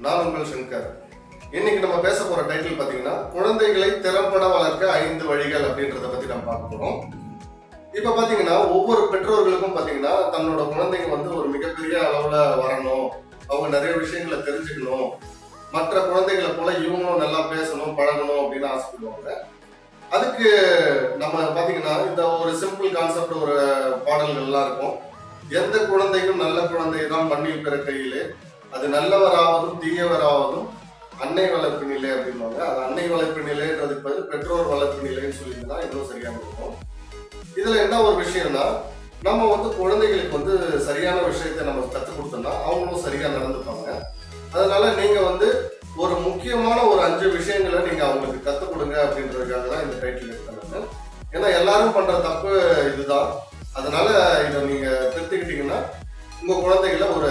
நான் உங்கள் சங்கர் இன்னைக்கு நம்ம பேச போற டைட்டில் பாத்தீங்கன்னா குழந்தைகளை திறம்பட வளர்க்க ஐந்து வழிகள் அப்படின்றத பத்தி நம்ம பார்க்க போறோம் இப்ப பாத்தீங்கன்னா ஒவ்வொரு பெற்றோர்களுக்கும் பாத்தீங்கன்னா தன்னோட குழந்தைங்க வந்து ஒரு மிகப்பெரிய அளவுல வரணும் அவங்க நிறைய விஷயங்களை தெரிஞ்சுக்கணும் மற்ற குழந்தைகளை போல இவங்களும் நல்லா பேசணும் பழகணும் அப்படின்னு ஆசைப்படுவாங்க அதுக்கு நம்ம பாத்தீங்கன்னா இந்த ஒரு சிம்பிள் கான்செப்ட் ஒரு பாடல்கள்லாம் இருக்கும் எந்த குழந்தையும் நல்ல குழந்தை தான் மண்ணில் பிறக்கையிலே அது நல்லவராவதும் தீயவராவதும் அன்னை வளர்ப்பு நிலை அப்படின்வாங்க அது அன்னை வளர்ப்பு நிலைன்றதுக்கு பதில் பெற்றோர் வளர்ப்பு நிலைன்னு சொல்லியிருந்தா இன்னும் சரியான இருக்கும் இதுல என்ன ஒரு விஷயம்னா நம்ம வந்து குழந்தைகளுக்கு வந்து சரியான விஷயத்தை நம்ம கற்றுக் கொடுத்தோம்னா அவங்களும் சரியா நடந்துப்பாங்க அதனால நீங்க வந்து ஒரு முக்கியமான ஒரு அஞ்சு விஷயங்களை நீங்க அவங்களுக்கு கற்றுக் கொடுங்க அப்படின்றதுக்காக தான் இந்த டைட்டில் எடுத்தாங்க ஏன்னா எல்லாரும் பண்ற தப்பு இதுதான் அதனால இதை நீங்க திருத்திக்கிட்டீங்கன்னா உங்க குழந்தைகளை ஒரு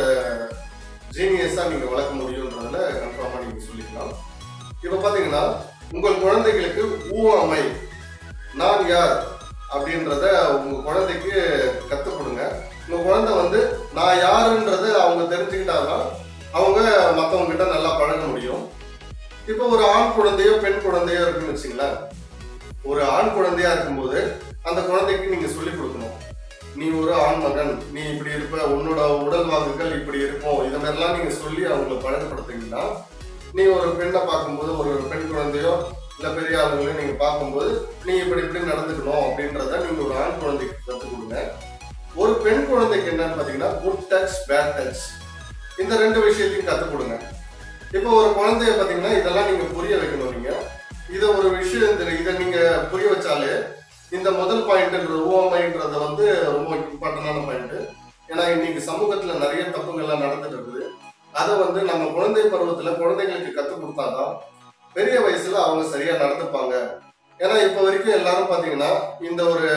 ஜீனியஸா நீங்க வளர்க்க முடியுன்றதுல கன்ஃபார்மா நீங்க சொல்லிக்கலாம் இப்ப பாத்தீங்கன்னா உங்கள் குழந்தைகளுக்கு ஊமை நான் யார் அப்படின்றத உங்க குழந்தைக்கு கத்துக் கொடுங்க உங்க குழந்தை வந்து நான் யாருன்றத அவங்க தெரிஞ்சுக்கிட்டாதான் அவங்க மத்தவங்க கிட்ட நல்லா பழக முடியும் இப்போ ஒரு ஆண் குழந்தையோ பெண் குழந்தையோ இருக்குன்னு வச்சுங்களேன் ஒரு ஆண் குழந்தையா இருக்கும்போது அந்த குழந்தைக்கு நீங்க சொல்லி கொடுக்கணும் நீ ஒரு ஆண் மகன் நீ இப்படி இருப்ப உன்னோட உடல் வாக்குகள் இப்படி இருக்கும் இத மாதிரிலாம் நீங்க சொல்லி அவங்களை பழக்கப்படுத்துனீங்கன்னா நீ ஒரு பெண்ணை பார்க்கும்போது ஒரு பெண் குழந்தையோ இல்ல பெரிய ஆளுங்களையும் நீங்க பார்க்கும்போது நீ இப்படி இப்படி நடந்துக்கணும் அப்படின்றத நீங்க ஒரு ஆண் குழந்தைக்கு கற்றுக் கொடுங்க ஒரு பெண் குழந்தைக்கு என்னன்னு பாத்தீங்கன்னா குட் டச் பேட் டச் இந்த ரெண்டு விஷயத்தையும் கற்றுக் கொடுங்க இப்போ ஒரு குழந்தைய பாத்தீங்கன்னா இதெல்லாம் நீங்க புரிய வைக்கணும் நீங்க இத ஒரு விஷயம் தெரி- இதை நீங்க புரிய வச்சாலே இந்த முதல் பாயிண்ட்ன்றது ஓமைன்றத வந்து ரொம்ப இம்பார்ட்டன்டான பாயிண்ட் ஏன்னா இன்னைக்கு சமூகத்துல நிறைய தப்புங்கள்லாம் நடந்துட்டு இருக்குது அதை வந்து நம்ம குழந்தை பருவத்துல குழந்தைகளுக்கு கற்றுக் கொடுத்தாதான் பெரிய வயசுல அவங்க சரியா நடந்துப்பாங்க ஏன்னா இப்ப வரைக்கும் எல்லாரும் பாத்தீங்கன்னா இந்த ஒரு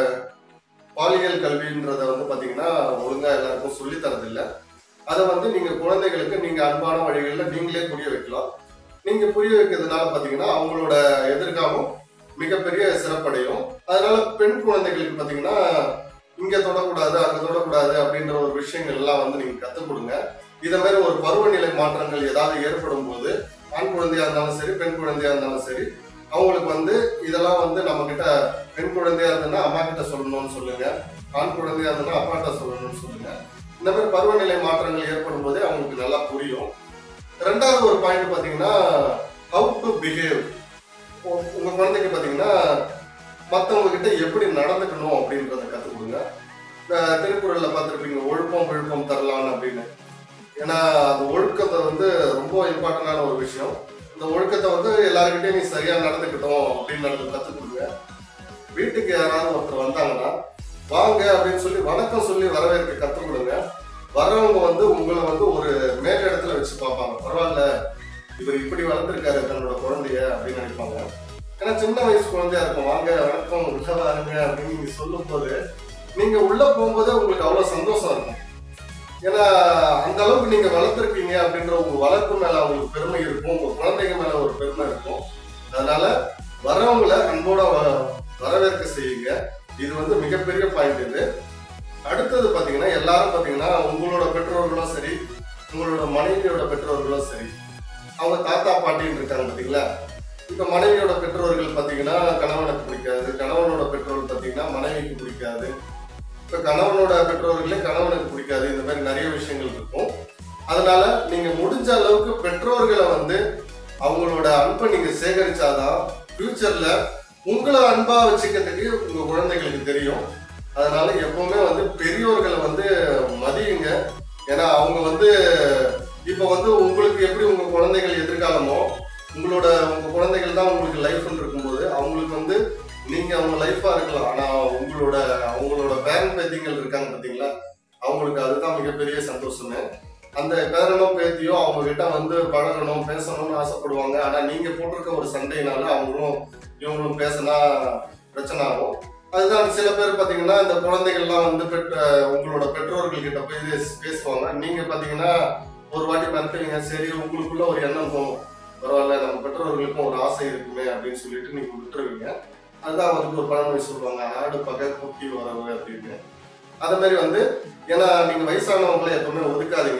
பாலியல் கல்வின்றத வந்து பாத்தீங்கன்னா ஒழுங்கா எல்லாருக்கும் சொல்லி தரதில்ல அதை வந்து நீங்க குழந்தைகளுக்கு நீங்க அன்பான வழிகளில் நீங்களே புரிய வைக்கலாம் நீங்க புரிய வைக்கிறதுனால பாத்தீங்கன்னா அவங்களோட எதிர்காலம் மிகப்பெரிய சிறப்படையும் அதனால பெண் குழந்தைகளுக்கு பாத்தீங்கன்னா இங்க தொடக்கூடாது அங்க தொடக்கூடாது அப்படின்ற ஒரு விஷயங்கள் எல்லாம் வந்து நீங்க கத்துக் கொடுங்க இத மாதிரி ஒரு பருவநிலை மாற்றங்கள் ஏதாவது ஏற்படும் போது ஆண் குழந்தையா இருந்தாலும் சரி பெண் குழந்தையா இருந்தாலும் சரி அவங்களுக்கு வந்து இதெல்லாம் வந்து நம்ம கிட்ட பெண் குழந்தையா இருந்ததுன்னா அம்மா கிட்ட சொல்லணும்னு சொல்லுங்க ஆண் குழந்தையா இருந்ததுன்னா அப்பா கிட்ட சொல்லணும்னு சொல்லுங்க இந்த மாதிரி பருவநிலை மாற்றங்கள் ஏற்படும் போதே அவங்களுக்கு நல்லா புரியும் ரெண்டாவது ஒரு பாயிண்ட் பாத்தீங்கன்னா ஹவு டு பிஹேவ் உங்க குழந்தைக்கு பாத்தீங்கன்னா மத்தவங்க கிட்ட எப்படி நடந்துக்கணும் அப்படின்றத கத்துக் கொடுங்க இந்த திருக்குறள்ல பார்த்திருப்பீங்க ஒழுக்கம் விழுப்பம் தரலான்னு அப்படின்னு ஏன்னா அந்த ஒழுக்கத்தை வந்து ரொம்ப இம்பார்ட்டன்டான ஒரு விஷயம் இந்த ஒழுக்கத்தை வந்து எல்லாருக்கிட்டையும் நீ சரியா நடந்துக்கிட்டோம் அப்படின்னு நடந்து கத்துக் கொடுங்க வீட்டுக்கு யாராவது ஒருத்தர் வந்தாங்கன்னா வாங்க அப்படின்னு சொல்லி வணக்கம் சொல்லி வரவேற்க கத்துக் கொடுங்க வர்றவங்க வந்து உங்களை வந்து ஒரு மேல் இடத்துல வச்சு பார்ப்பாங்க பரவாயில்ல இவர் இப்படி வளர்ந்துருக்காரு தன்னோட குழந்தைய அப்படின்னு நினைப்பாங்க ஏன்னா சின்ன வயசு குழந்தையா இருக்கும் வாங்க வணக்கம் உள்ள வாருங்க அப்படின்னு நீங்க சொல்லும் போது நீங்க உள்ள போகும்போதே உங்களுக்கு அவ்வளவு சந்தோஷம் இருக்கும் ஏன்னா அந்த அளவுக்கு நீங்க வளர்த்துருக்கீங்க அப்படின்ற உங்க வளர்ப்பு மேல அவங்களுக்கு பெருமை இருக்கும் உங்க குழந்தைங்க மேல ஒரு பெருமை இருக்கும் அதனால வரவங்களை அன்போட வ- வரவேற்க செய்யுங்க இது வந்து மிகப்பெரிய பாயிண்ட் இது அடுத்தது பாத்தீங்கன்னா எல்லாரும் பாத்தீங்கன்னா உங்களோட பெற்றோர்களும் சரி உங்களோட மனைவியோட பெற்றோர்களும் சரி அவங்க தாத்தா பாட்டின்னு இருக்காங்க பாத்தீங்களா இப்ப மனைவியோட பெற்றோர்கள் பாத்தீங்கன்னா கணவனுக்கு பிடிக்காது கணவனோட பெற்றோர்கள் பாத்தீங்கன்னா மனைவிக்கு பிடிக்காது இப்ப கணவனோட பெற்றோர்களே கணவனுக்கு பிடிக்காது இந்த மாதிரி நிறைய விஷயங்கள் இருக்கும் அதனால நீங்க முடிஞ்ச அளவுக்கு பெற்றோர்களை வந்து அவங்களோட அன்பை நீங்க சேகரிச்சாதான் ஃபியூச்சர்ல உங்களை அன்பா வச்சுக்கிறதுக்கு உங்க குழந்தைகளுக்கு தெரியும் அதனால எப்பவுமே வந்து பெரியோர்களை வந்து மதியுங்க ஏன்னா அவங்க வந்து இப்ப வந்து உங்களுக்கு எப்படி உங்க குழந்தைகள் எதிர்காலமோ உங்களோட உங்க குழந்தைகள் தான் உங்களுக்கு லைஃப்னு இருக்கும்போது அவங்களுக்கு வந்து நீங்க அவங்க லைஃபா இருக்கலாம் ஆனா உங்களோட அவங்களோட பேரன் பேத்திகள் இருக்காங்க பாத்தீங்களா அவங்களுக்கு அதுதான் மிகப்பெரிய சந்தோஷமே அந்த பேரனோ பேத்தியோ அவங்க கிட்ட வந்து பழகணும் பேசணும்னு ஆசைப்படுவாங்க ஆனா நீங்க போட்டிருக்க ஒரு சண்டையினால அவங்களும் இவங்களும் பேசினா பிரச்சனை ஆகும் அதுதான் சில பேர் பாத்தீங்கன்னா இந்த குழந்தைகள்லாம் வந்து பெற்ற உங்களோட பெற்றோர்கள் கிட்ட போய் பேச- பேசுவாங்க நீங்க பாத்தீங்கன்னா ஒரு வாட்டி மிரட்டுவீங்க சரி உங்களுக்குள்ள ஒரு எண்ணம் தோணும் பரவாயில்ல நம்ம பெற்றோர்களுக்கும் ஒரு ஆசை இருக்குமே அப்படின்னு சொல்லிட்டு நீங்க விட்டுருவீங்க அதுதான் அவருக்கு ஒரு பழமொழி சொல்லுவாங்க ஆடு பகை குட்டி வரவு அப்படின்னு அதே மாதிரி வந்து ஏன்னா நீங்க வயசானவங்களை எப்பவுமே ஒதுக்காதீங்க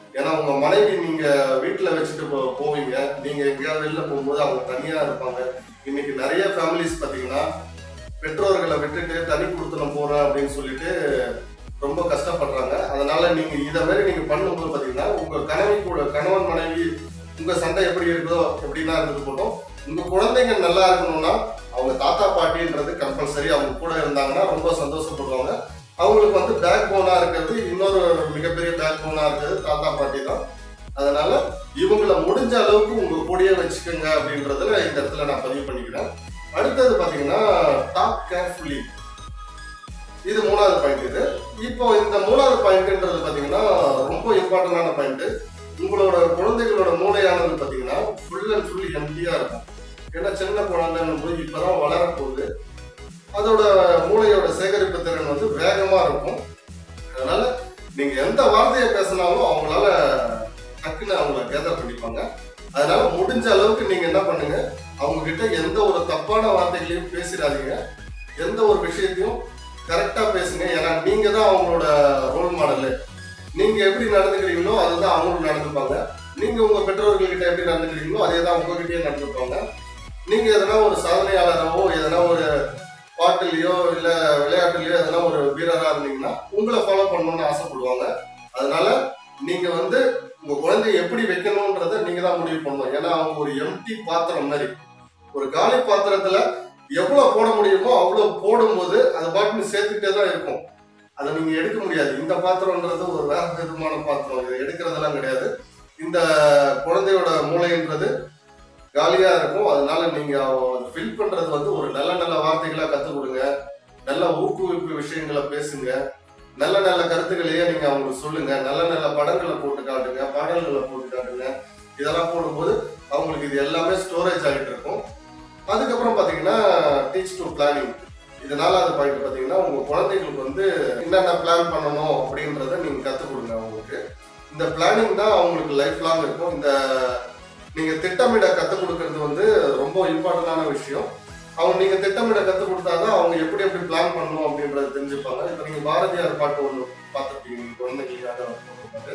ஏன்னா உங்க மனைவி நீங்க வீட்டுல வச்சுட்டு போ- போவீங்க நீங்க எங்கேயாவது வெளில போகும்போது அவங்க தனியா இருப்பாங்க இன்னைக்கு நிறைய ஃபேமிலிஸ் பாத்தீங்கன்னா பெற்றோர்களை விட்டுட்டு தனி கொடுத்தனம் போறேன் அப்படின்னு சொல்லிட்டு ரொம்ப கஷ்டப்படுறாங்க அதனால நீங்க இத மாதிரி நீங்க பண்ணும்போது பாத்தீங்கன்னா உங்க கனவி கூட கணவன் மனைவி உங்க சண்டை எப்படி இருக்குதோ எப்படின்னா இருந்துட்டு போட்டோம் உங்க குழந்தைங்க நல்லா இருக்கணும்னா அவங்க தாத்தா பாட்டின்றது கம்பல்சரி அவங்க கூட இருந்தாங்கன்னா ரொம்ப சந்தோஷப்படுவாங்க அவங்களுக்கு வந்து பேக் போனா இருக்கிறது இன்னொரு மிகப்பெரிய பேக் போனா இருக்கிறது தாத்தா பாட்டி தான் அதனால இவங்கள முடிஞ்ச அளவுக்கு உங்க கூடயே வச்சுக்கோங்க அப்படின்றதுல இந்த இடத்துல நான் பதிவு பண்ணிக்கிறேன் அடுத்தது பாத்தீங்கன்னா டாக் கேர்ஃபுல்லி இது மூணாவது பாயிண்ட் இது இப்போ இந்த மூணாவது பாயிண்ட்ன்றது பாத்தீங்கன்னா ரொம்ப இம்பார்ட்டன்டான பாயிண்ட் உங்களோட குழந்தைகளோட மூளையானது பாத்தீங்கன்னா ஃபுல் அண்ட் ஃபுல் எம்டியா இருக்கும் ஏன்னா சின்ன குழந்தைன்னு போய் இப்பதான் வளரப்போகுது அதோட மூளையோட சேகரிப்பு திறன் வந்து வேகமா இருக்கும் அதனால நீங்க எந்த வார்த்தையை பேசினாலும் அவங்களால டக்குன்னு அவங்கள கேதர் பண்ணிப்பாங்க அதனால முடிஞ்ச அளவுக்கு நீங்க என்ன பண்ணுங்க அவங்க கிட்ட எந்த ஒரு தப்பான வார்த்தைகளையும் பேசிடாதீங்க எந்த ஒரு விஷயத்தையும் கரெக்டா பேசுங்க ஏன்னா நீங்க தான் அவங்களோட ரோல் மாடலு நீங்க எப்படி நடந்துக்கிறீங்களோ அதுதான் அவங்களும் நடந்துப்பாங்க நீங்க உங்க பெற்றோர்கள் கிட்ட எப்படி நடந்துக்கிறீங்களோ அதே தான் உங்ககிட்டயே நடந்துப்பாங்க நீங்க எதனா ஒரு சாதனையாளராவோ எதனா ஒரு பாட்டுலயோ இல்ல விளையாட்டுலயோ எதனா ஒரு வீரரா இருந்தீங்கன்னா உங்களை ஃபாலோ பண்ணணும்னு ஆசைப்படுவாங்க அதனால நீங்க வந்து உங்க குழந்தைய எப்படி வைக்கணும்ன்றத நீங்க தான் முடிவு பண்ணணும் ஏன்னா அவங்க ஒரு எம்டி பாத்திரம் மாதிரி ஒரு காலி பாத்திரத்துல எவ்வளவு போட முடியுமோ அவ்வளவு போடும்போது அது பாட்டுன்னு சேர்த்துக்கிட்டே தான் இருக்கும் அதை நீங்க எடுக்க முடியாது இந்த பாத்திரம்ன்றது ஒரு வேற விதமான பாத்திரம் இதை எடுக்கிறதெல்லாம் கிடையாது இந்த குழந்தையோட மூளைன்றது காலியா இருக்கும் அதனால நீங்க ஃபில் பண்றது வந்து ஒரு நல்ல நல்ல வார்த்தைகளா கத்துக் கொடுங்க நல்ல ஊக்குவிப்பு விஷயங்களை பேசுங்க நல்ல நல்ல கருத்துக்களையே நீங்க அவங்களுக்கு சொல்லுங்க நல்ல நல்ல படங்களை போட்டு காட்டுங்க பாடல்களை போட்டு காட்டுங்க இதெல்லாம் போடும்போது அவங்களுக்கு இது எல்லாமே ஸ்டோரேஜ் ஆகிட்டு இருக்கும் அதுக்கப்புறம் பாத்தீங்கன்னா டீச் டு பிளானிங் இதனால அது பாயிண்ட் பாத்தீங்கன்னா உங்க குழந்தைகளுக்கு வந்து என்னென்ன பிளான் பண்ணணும் அப்படின்றத நீங்க கத்துக் கொடுங்க அவங்களுக்கு இந்த பிளானிங் தான் அவங்களுக்கு லைஃப் லாங் இருக்கும் இந்த நீங்க திட்டமிட கத்துக் கொடுக்கறது வந்து ரொம்ப இம்பார்ட்டன்டான விஷயம் அவங்க நீங்க திட்டமிட கத்துக் கொடுத்தாதான் அவங்க எப்படி எப்படி பிளான் பண்ணணும் அப்படின்றத தெரிஞ்சுப்பாங்க இப்போ நீங்க பாரதியார் பாட்டு ஒன்று பார்த்துருப்பீங்க உங்க குழந்தைகளுக்காக போட்டிருப்பாரு.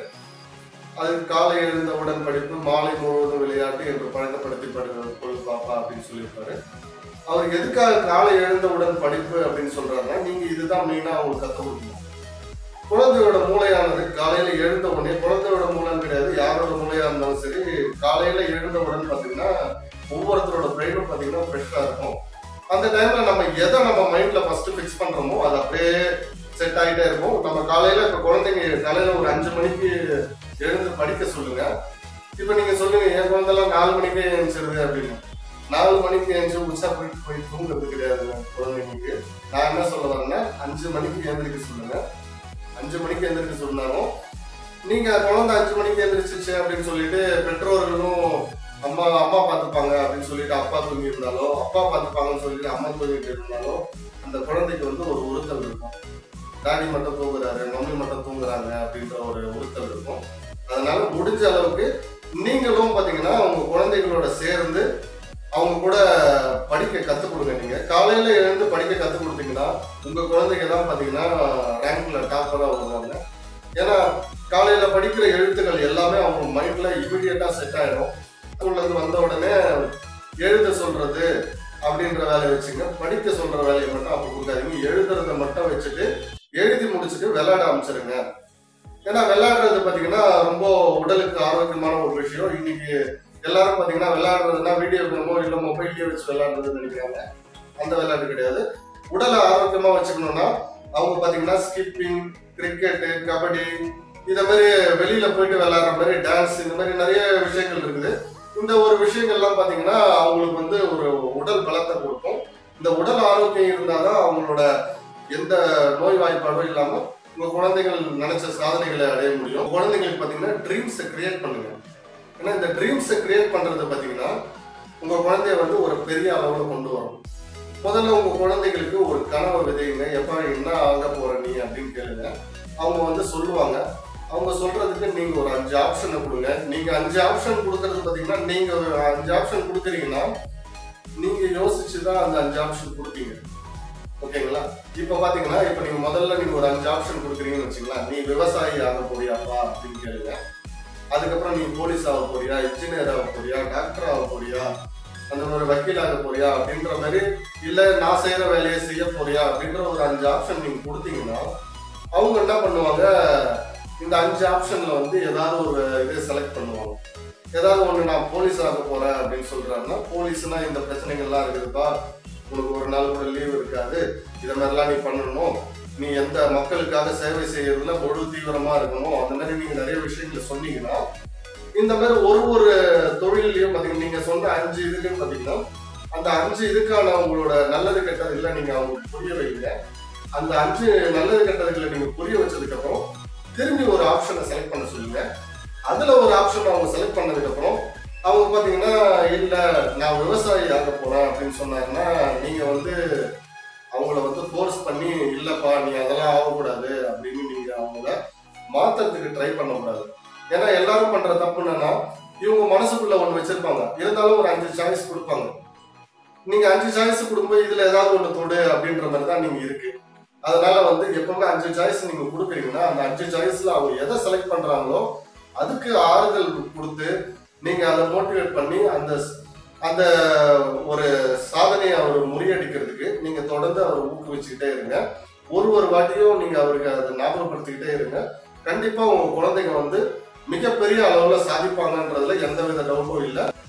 அது காலை எழுந்தவுடன் படிப்பு மாலை முழுவதும் விளையாட்டு என்று பழக்கப்படுத்தி படுகிறது கொள் பாப்பா அப்படின்னு சொல்லியிருப்பாரு அவர் எதுக்காக காலை எழுந்தவுடன் படிப்பு அப்படின்னு சொல்றாருன்னா நீங்க இதுதான் மெயினா அவங்களுக்கு கத்துக் கொடுக்கணும் குழந்தையோட மூளையானது காலையில எழுந்த உடனே குழந்தையோட மூலம் கிடையாது யாரோட மூளையா இருந்தாலும் சரி காலையில எழுந்தவுடன் பாத்தீங்கன்னா ஒவ்வொருத்தரோட பிரெயினும் பாத்தீங்கன்னா ஃப்ரெஷ்ஷா இருக்கும் அந்த டைம்ல நம்ம எதை நம்ம மைண்ட்ல ஃபர்ஸ்ட் ஃபிக்ஸ் பண்றோமோ அது அப்படியே செட் ஆகிட்டே இருக்கும் நம்ம காலையில இப்ப குழந்தைங்க காலையில ஒரு அஞ்சு மணிக்கு எழுந்து படிக்க சொல்லுங்க இப்ப நீங்க சொல்லுங்க என் குழந்தைலாம் நாலு மணிக்கே எழுந்துருது அப்படின்னு நாலு மணிக்கு எழுந்து உச்சா போயிட்டு போய் தூங்குறது கிடையாது குழந்தைங்களுக்கு நான் என்ன சொல்ல வரேன்னா அஞ்சு மணிக்கு எழுந்திருக்க சொல்லுங்க அஞ்சு மணிக்கு எழுந்திருக்க சொன்னாலும் நீங்க குழந்தை அஞ்சு மணிக்கு எழுந்திரிச்சிச்சு அப்படின்னு சொல்லிட்டு பெற்றோர்களும் அம்மா அம்மா பார்த்துப்பாங்க அப்படின்னு சொல்லிட்டு அப்பா தூங்கி இருந்தாலோ அப்பா பார்த்துப்பாங்கன்னு சொல்லிட்டு அம்மா தூங்கிட்டு இருந்தாலும் அந்த குழந்தைக்கு வந்து ஒரு உறுத்தல் இருக்கும் டாடி மட்டும் தூங்குறாரு மம்மி மட்டும் தூங்குறாங்க அப்படின்ற ஒரு உறுத்தல் இருக்கும் அதனால முடிஞ்ச அளவுக்கு நீங்களும் பாத்தீங்கன்னா உங்க குழந்தைகளோட சேர்ந்து அவங்க கூட படிக்க கத்துக் கொடுங்க நீங்க காலையில எழுந்து படிக்க கத்துக் கொடுத்தீங்கன்னா உங்க குழந்தைங்க தான் பாத்தீங்கன்னா ரேங்க்ல டாப்பரா வருவாங்க ஏன்னா காலையில படிக்கிற எழுத்துக்கள் எல்லாமே அவங்க மைண்ட்ல இமிடியட்டா செட் ஆயிடும் ஸ்கூல்ல இருந்து வந்த உடனே எழுத சொல்றது அப்படின்ற வேலையை வச்சுங்க படிக்க சொல்ற வேலையை மட்டும் அப்ப கொடுக்காதீங்க எழுதுறத மட்டும் வச்சுட்டு எழுதி முடிச்சுட்டு விளையாட ஆரம்பிச்சிருங்க ஏன்னா விளையாடுறது பாத்தீங்கன்னா ரொம்ப உடலுக்கு ஆரோக்கியமான ஒரு விஷயம் இன்னைக்கு எல்லாரும் பாத்தீங்கன்னா விளையாடுறதுன்னா வீடியோ கேமோ இல்ல மொபைல்லயே வச்சு விளையாடுறதுன்னு நினைக்கிறாங்க அந்த விளையாட்டு கிடையாது உடலை ஆரோக்கியமா வச்சுக்கணும்னா அவங்க பாத்தீங்கன்னா ஸ்கிப்பிங் கிரிக்கெட்டு கபடி இத மாதிரி வெளியில போயிட்டு விளையாடுற மாதிரி டான்ஸ் இந்த மாதிரி நிறைய விஷயங்கள் இருக்குது இந்த ஒரு விஷயங்கள்லாம் பாத்தீங்கன்னா அவங்களுக்கு வந்து ஒரு உடல் பலத்தை கொடுக்கும் இந்த உடல் ஆரோக்கியம் இருந்தாதான் அவங்களோட எந்த நோய் வாய்ப்பாடும் இல்லாம உங்க குழந்தைகள் நினைச்ச சாதனைகளை அடைய முடியும் குழந்தைங்களுக்கு பாத்தீங்கன்னா ட்ரீம்ஸை கிரியேட் பண்ணுங்க ஏன்னா இந்த ட்ரீம்ஸை கிரியேட் பண்றது பாத்தீங்கன்னா உங்க குழந்தைய வந்து ஒரு பெரிய அளவுல கொண்டு வரும் முதல்ல உங்க குழந்தைகளுக்கு ஒரு கனவை விதைங்க எப்ப என்ன ஆக போற நீ அப்படின்னு கேளுங்க அவங்க வந்து சொல்லுவாங்க அவங்க சொல்றதுக்கு நீங்க ஒரு அஞ்சு ஆப்ஷனை கொடுங்க நீங்க அஞ்சு ஆப்ஷன் கொடுக்கறது பாத்தீங்கன்னா நீங்க ஒரு அஞ்சு ஆப்ஷன் கொடுக்குறீங்கன்னா நீங்க யோசிச்சு தான் அந்த அஞ்சு ஆப்ஷன் கொடுப்பீங்க ஓகேங்களா இப்ப பாத்தீங்கன்னா இப்ப நீங்க முதல்ல நீங்க ஒரு அஞ்சு ஆப்ஷன் கொடுக்குறீங்கன்னு வச்சுங்களா நீ விவசாயி ஆக போறியாப்பா அப்படின்னு கேளுங்க அதுக்கப்புறம் நீ போலீஸ் ஆக போறியா இன்ஜினியர் ஆக போறியா டாக்டர் ஆக போறியா அந்த மாதிரி வக்கீல் ஆக போறியா அப்படின்ற மாதிரி இல்ல நான் செய்யற வேலையை செய்ய போறியா அப்படின்ற ஒரு அஞ்சு ஆப்ஷன் நீங்க கொடுத்தீங்கன்னா அவங்க என்ன பண்ணுவாங்க இந்த அஞ்சு ஆப்ஷன்ல வந்து ஏதாவது ஒரு இதை செலக்ட் பண்ணுவாங்க ஏதாவது ஒன்று நான் போலீஸ் ஆக போறேன் அப்படின்னு சொல்றாருன்னா போலீஸ்னா இந்த பிரச்சனைகள்லாம் இருக்குதுப்பா உனக்கு ஒரு நாள் கூட லீவ் இருக்காது இதை மாதிரிலாம் நீ பண்ணணும் நீ எந்த மக்களுக்காக சேவை செய்யறதுல முழு தீவிரமா இருக்கணும் அந்த மாதிரி நீங்க நிறைய விஷயங்களை சொன்னீங்கன்னா இந்த மாதிரி ஒரு ஒரு தொழிலையும் பாத்தீங்கன்னா நீங்க சொன்ன அஞ்சு இதுலயும் பாத்தீங்கன்னா அந்த அஞ்சு இதுக்கான உங்களோட நல்லது கெட்டது இல்லை நீங்க அவங்களுக்கு புரிய வைங்க அந்த அஞ்சு நல்லது கெட்டதுகளை நீங்க புரிய வச்சதுக்கு அப்புறம் திரும்பி ஒரு ஆப்ஷனை செலக்ட் பண்ண சொல்லுங்க அதுல ஒரு ஆப்ஷன் அவங்க செலக்ட் பண்ணதுக்கு அப்புறம் அவங்க பாத்தீங்கன்னா இல்ல நான் விவசாயி ஆக போறேன் அப்படின்னு சொன்னாங்கன்னா நீங்க வந்து அவங்கள வந்து ஃபோர்ஸ் பண்ணி இல்லப்பா நீ அதெல்லாம் ஆகக்கூடாது அப்படின்னு நீங்க அவங்கள மாத்துறதுக்கு ட்ரை பண்ணக்கூடாது ஏன்னா எல்லாரும் பண்ற தப்பு என்னன்னா இவங்க மனசுக்குள்ள ஒண்ணு வச்சிருப்பாங்க இருந்தாலும் ஒரு அஞ்சு சாய்ஸ் கொடுப்பாங்க நீங்க அஞ்சு சாய்ஸ் கொடுக்கும்போது இதுல ஏதாவது ஒண்ணு தொடு அப்படின்ற மாதிரி தான் நீங்க இருக்கு அதனால வந்து எப்பவுமே அஞ்சு சாய்ஸ் நீங்க கொடுக்குறீங்கன்னா அந்த அஞ்சு சாய்ஸ்ல அவங்க எதை செலக்ட் பண்றாங்களோ அதுக்கு ஆறுதல் கொடுத்து நீங்க அதை மோட்டிவேட் பண்ணி அந்த அந்த ஒரு சாதனையை அவர் முறியடிக்கிறதுக்கு நீங்க தொடர்ந்து அவரை ஊக்குவிச்சுக்கிட்டே இருங்க ஒரு ஒரு வாட்டியும் நீங்க அவருக்கு அதை ஞாபகப்படுத்திக்கிட்டே இருங்க கண்டிப்பா உங்க குழந்தைங்க வந்து மிகப்பெரிய அளவுல சாதிப்பாங்கன்றதுல எந்தவித டவுட்டும் இல்லை